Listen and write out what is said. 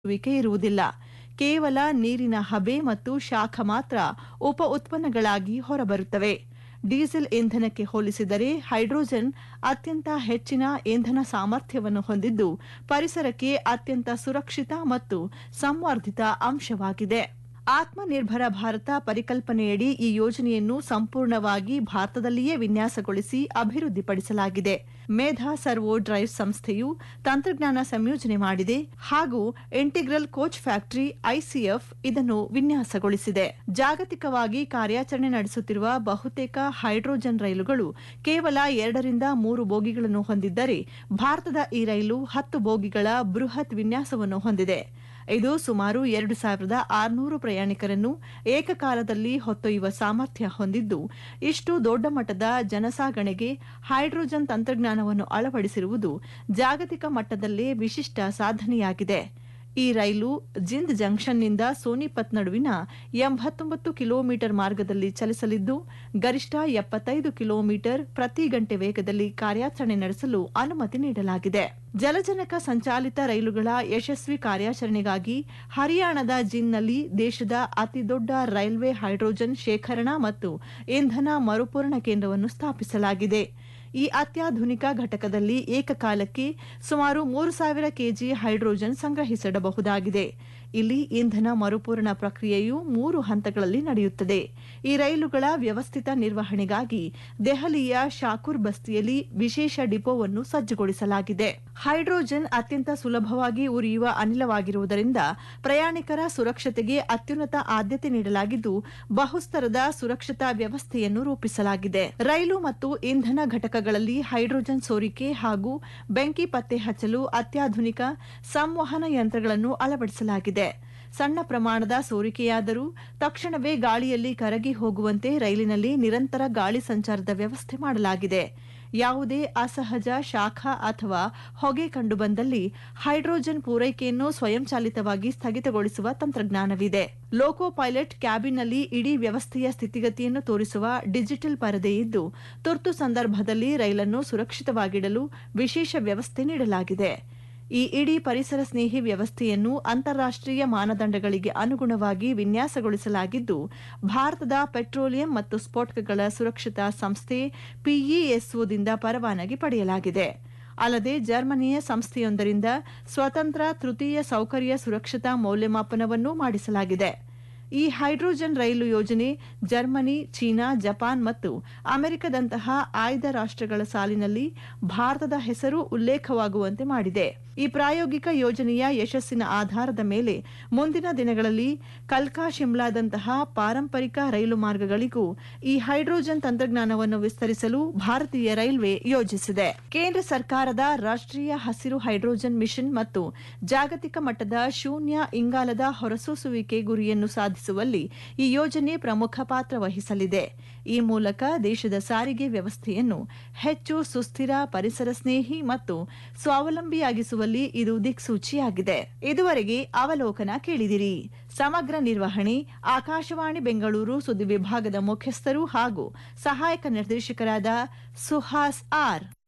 ವಿಕೆ ಇರುವುದಿಲ್ಲ ಕೇವಲ ನೀರಿನ ಹಬೆ ಮತ್ತು ಶಾಖ ಮಾತ್ರ ಉಪ ಉತ್ಪನ್ನಗಳಾಗಿ ಹೊರಬರುತ್ತವೆ ಡೀಸೆಲ್ ಇಂಧನಕ್ಕೆ ಹೋಲಿಸಿದರೆ ಹೈಡ್ರೋಜನ್ ಅತ್ಯಂತ ಹೆಚ್ಚಿನ ಇಂಧನ ಸಾಮರ್ಥ್ಯವನ್ನು ಹೊಂದಿದ್ದು ಪರಿಸರಕ್ಕೆ ಅತ್ಯಂತ ಸುರಕ್ಷಿತ ಮತ್ತು ಸಂವರ್ಧಿತ ಅಂಶವಾಗಿದೆ ಆತ್ಮನಿರ್ಭರ ಭಾರತ ಪರಿಕಲ್ಪನೆಯಡಿ ಈ ಯೋಜನೆಯನ್ನು ಸಂಪೂರ್ಣವಾಗಿ ಭಾರತದಲ್ಲಿಯೇ ವಿನ್ಯಾಸಗೊಳಿಸಿ ಅಭಿವೃದ್ಧಿಪಡಿಸಲಾಗಿದೆ ಮೇಧಾ ಸರ್ವೋ ಡ್ರೈವ್ ಸಂಸ್ಥೆಯು ತಂತ್ರಜ್ಞಾನ ಸಂಯೋಜನೆ ಮಾಡಿದೆ ಹಾಗೂ ಇಂಟಿಗ್ರಲ್ ಕೋಚ್ ಫ್ಯಾಕ್ಟರಿ ಐಸಿಎಫ್ ಇದನ್ನು ವಿನ್ಯಾಸಗೊಳಿಸಿದೆ ಜಾಗತಿಕವಾಗಿ ಕಾರ್ಯಾಚರಣೆ ನಡೆಸುತ್ತಿರುವ ಬಹುತೇಕ ಹೈಡ್ರೋಜನ್ ರೈಲುಗಳು ಕೇವಲ ಎರಡರಿಂದ ಮೂರು ಬೋಗಿಗಳನ್ನು ಹೊಂದಿದ್ದರೆ ಭಾರತದ ಈ ರೈಲು ಹತ್ತು ಬೋಗಿಗಳ ಬೃಹತ್ ವಿನ್ಯಾಸವನ್ನು ಹೊಂದಿದೆ ಇದು ಸುಮಾರು ಎರಡು ಸಾವಿರದ ಆರುನೂರು ಪ್ರಯಾಣಿಕರನ್ನು ಏಕಕಾಲದಲ್ಲಿ ಹೊತ್ತೊಯ್ಯುವ ಸಾಮರ್ಥ್ಯ ಹೊಂದಿದ್ದು ಇಷ್ಟು ದೊಡ್ಡ ಮಟ್ಟದ ಜನಸಾಗಣೆಗೆ ಹೈಡ್ರೋಜನ್ ತಂತ್ರಜ್ಞಾನವನ್ನು ಅಳವಡಿಸಿರುವುದು ಜಾಗತಿಕ ಮಟ್ಟದಲ್ಲೇ ವಿಶಿಷ್ಟ ಸಾಧನೆಯಾಗಿದೆ ಈ ರೈಲು ಜಿಂದ್ ಜಂಕ್ಷನ್ನಿಂದ ಸೋನಿಪತ್ ನಡುವಿನ ಎಂಬತ್ತೊಂಬತ್ತು ಕಿಲೋಮೀಟರ್ ಮಾರ್ಗದಲ್ಲಿ ಚಲಿಸಲಿದ್ದು ಗರಿಷ್ಠ ಎಪ್ಪತ್ತೈದು ಕಿಲೋಮೀಟರ್ ಪ್ರತಿ ಗಂಟೆ ವೇಗದಲ್ಲಿ ಕಾರ್ಯಾಚರಣೆ ನಡೆಸಲು ಅನುಮತಿ ನೀಡಲಾಗಿದೆ ಜಲಜನಕ ಸಂಚಾಲಿತ ರೈಲುಗಳ ಯಶಸ್ವಿ ಕಾರ್ಯಾಚರಣೆಗಾಗಿ ಹರಿಯಾಣದ ಜಿನ್ನಲ್ಲಿ ದೇಶದ ಅತಿದೊಡ್ಡ ರೈಲ್ವೆ ಹೈಡ್ರೋಜನ್ ಶೇಖರಣಾ ಮತ್ತು ಇಂಧನ ಮರುಪೂರಣ ಕೇಂದ್ರವನ್ನು ಸ್ಥಾಪಿಸಲಾಗಿದೆ ಈ ಅತ್ಯಾಧುನಿಕ ಘಟಕದಲ್ಲಿ ಏಕಕಾಲಕ್ಕೆ ಸುಮಾರು ಮೂರು ಸಾವಿರ ಕೆಜಿ ಹೈಡ್ರೋಜನ್ ಸಂಗ್ರಹಿಸಿಡಬಹುದಾಗಿದೆ ಇಲ್ಲಿ ಇಂಧನ ಮರುಪೂರಣ ಪ್ರಕ್ರಿಯೆಯು ಮೂರು ಹಂತಗಳಲ್ಲಿ ನಡೆಯುತ್ತದೆ ಈ ರೈಲುಗಳ ವ್ಯವಸ್ಥಿತ ನಿರ್ವಹಣೆಗಾಗಿ ದೆಹಲಿಯ ಶಾಕೂರ್ ಬಸ್ತಿಯಲ್ಲಿ ವಿಶೇಷ ಡಿಪೋವನ್ನು ಸಜ್ಜುಗೊಳಿಸಲಾಗಿದೆ ಹೈಡ್ರೋಜನ್ ಅತ್ಯಂತ ಸುಲಭವಾಗಿ ಉರಿಯುವ ಅನಿಲವಾಗಿರುವುದರಿಂದ ಪ್ರಯಾಣಿಕರ ಸುರಕ್ಷತೆಗೆ ಅತ್ಯುನ್ನತ ಆದ್ಯತೆ ನೀಡಲಾಗಿದ್ದು ಬಹುಸ್ತರದ ಸುರಕ್ಷತಾ ವ್ಯವಸ್ಥೆಯನ್ನು ರೂಪಿಸಲಾಗಿದೆ ರೈಲು ಮತ್ತು ಇಂಧನ ಘಟಕಗಳಲ್ಲಿ ಹೈಡ್ರೋಜನ್ ಸೋರಿಕೆ ಹಾಗೂ ಬೆಂಕಿ ಪತ್ತೆ ಹಚ್ಚಲು ಅತ್ಯಾಧುನಿಕ ಸಂವಹನ ಯಂತ್ರಗಳನ್ನು ಅಳವಡಿಸಲಾಗಿದೆ ಸಣ್ಣ ಪ್ರಮಾಣದ ಸೋರಿಕೆಯಾದರೂ ತಕ್ಷಣವೇ ಗಾಳಿಯಲ್ಲಿ ಕರಗಿ ಹೋಗುವಂತೆ ರೈಲಿನಲ್ಲಿ ನಿರಂತರ ಗಾಳಿ ಸಂಚಾರದ ವ್ಯವಸ್ಥೆ ಮಾಡಲಾಗಿದೆ ಯಾವುದೇ ಅಸಹಜ ಶಾಖ ಅಥವಾ ಹೊಗೆ ಕಂಡುಬಂದಲ್ಲಿ ಹೈಡ್ರೋಜನ್ ಪೂರೈಕೆಯನ್ನು ಸ್ವಯಂಚಾಲಿತವಾಗಿ ಸ್ಥಗಿತಗೊಳಿಸುವ ತಂತ್ರಜ್ಞಾನವಿದೆ ಲೋಕೋ ಪೈಲಟ್ ಕ್ಯಾಬಿನ್ನಲ್ಲಿ ಇಡೀ ವ್ಯವಸ್ಥೆಯ ಸ್ಥಿತಿಗತಿಯನ್ನು ತೋರಿಸುವ ಡಿಜಿಟಲ್ ಪರದೆ ಇದ್ದು ತುರ್ತು ಸಂದರ್ಭದಲ್ಲಿ ರೈಲನ್ನು ಸುರಕ್ಷಿತವಾಗಿಡಲು ವಿಶೇಷ ವ್ಯವಸ್ಥೆ ನೀಡಲಾಗಿದೆ ಈ ಇಡೀ ಪರಿಸರ ಸ್ನೇಹಿ ವ್ಯವಸ್ಥೆಯನ್ನು ಅಂತಾರಾಷ್ಟೀಯ ಮಾನದಂಡಗಳಿಗೆ ಅನುಗುಣವಾಗಿ ವಿನ್ಯಾಸಗೊಳಿಸಲಾಗಿದ್ದು ಭಾರತದ ಪೆಟ್ರೋಲಿಯಂ ಮತ್ತು ಸ್ಫೋಟಕಗಳ ಸುರಕ್ಷತಾ ಸಂಸ್ಥೆ ಪಿಇಎಸ್ಒದಿಂದ ಪರವಾನಗಿ ಪಡೆಯಲಾಗಿದೆ ಅಲ್ಲದೆ ಜರ್ಮನಿಯ ಸಂಸ್ಥೆಯೊಂದರಿಂದ ಸ್ವತಂತ್ರ ತೃತೀಯ ಸೌಕರ್ಯ ಸುರಕ್ಷತಾ ಮೌಲ್ಯಮಾಪನವನ್ನೂ ಮಾಡಿಸಲಾಗಿದೆ ಈ ಹೈಡ್ರೋಜನ್ ರೈಲು ಯೋಜನೆ ಜರ್ಮನಿ ಚೀನಾ ಜಪಾನ್ ಮತ್ತು ಅಮೆರಿಕದಂತಹ ಆಯ್ದ ರಾಷ್ಟ್ರಗಳ ಸಾಲಿನಲ್ಲಿ ಭಾರತದ ಹೆಸರು ಉಲ್ಲೇಖವಾಗುವಂತೆ ಮಾಡಿದೆ ಈ ಪ್ರಾಯೋಗಿಕ ಯೋಜನೆಯ ಯಶಸ್ಸಿನ ಆಧಾರದ ಮೇಲೆ ಮುಂದಿನ ದಿನಗಳಲ್ಲಿ ಕಲ್ಕಾ ಶಿಮ್ಲಾದಂತಹ ಪಾರಂಪರಿಕ ರೈಲು ಮಾರ್ಗಗಳಿಗೂ ಈ ಹೈಡ್ರೋಜನ್ ತಂತ್ರಜ್ಞಾನವನ್ನು ವಿಸ್ತರಿಸಲು ಭಾರತೀಯ ರೈಲ್ವೆ ಯೋಜಿಸಿದೆ ಕೇಂದ್ರ ಸರ್ಕಾರದ ರಾಷ್ಟ್ರೀಯ ಹಸಿರು ಹೈಡ್ರೋಜನ್ ಮಿಷನ್ ಮತ್ತು ಜಾಗತಿಕ ಮಟ್ಟದ ಶೂನ್ಯ ಇಂಗಾಲದ ಹೊರಸೂಸುವಿಕೆ ಗುರಿಯನ್ನು ಸಾಧಿಸುವಲ್ಲಿ ಈ ಯೋಜನೆ ಪ್ರಮುಖ ಪಾತ್ರ ವಹಿಸಲಿದೆ ಈ ಮೂಲಕ ದೇಶದ ಸಾರಿಗೆ ವ್ಯವಸ್ಥೆಯನ್ನು ಹೆಚ್ಚು ಸುಸ್ಥಿರ ಪರಿಸರ ಸ್ನೇಹಿ ಮತ್ತು ಸ್ವಾವಲಂಬಿಯಾಗಿಸುವಲ್ಲಿ ಇದು ದಿಕ್ಸೂಚಿಯಾಗಿದೆ ಇದುವರೆಗೆ ಅವಲೋಕನ ಕೇಳಿದಿರಿ ಸಮಗ್ರ ನಿರ್ವಹಣೆ ಆಕಾಶವಾಣಿ ಬೆಂಗಳೂರು ಸುದ್ದಿ ವಿಭಾಗದ ಮುಖ್ಯಸ್ಥರು ಹಾಗೂ ಸಹಾಯಕ ನಿರ್ದೇಶಕರಾದ ಸುಹಾಸ್ ಆರ್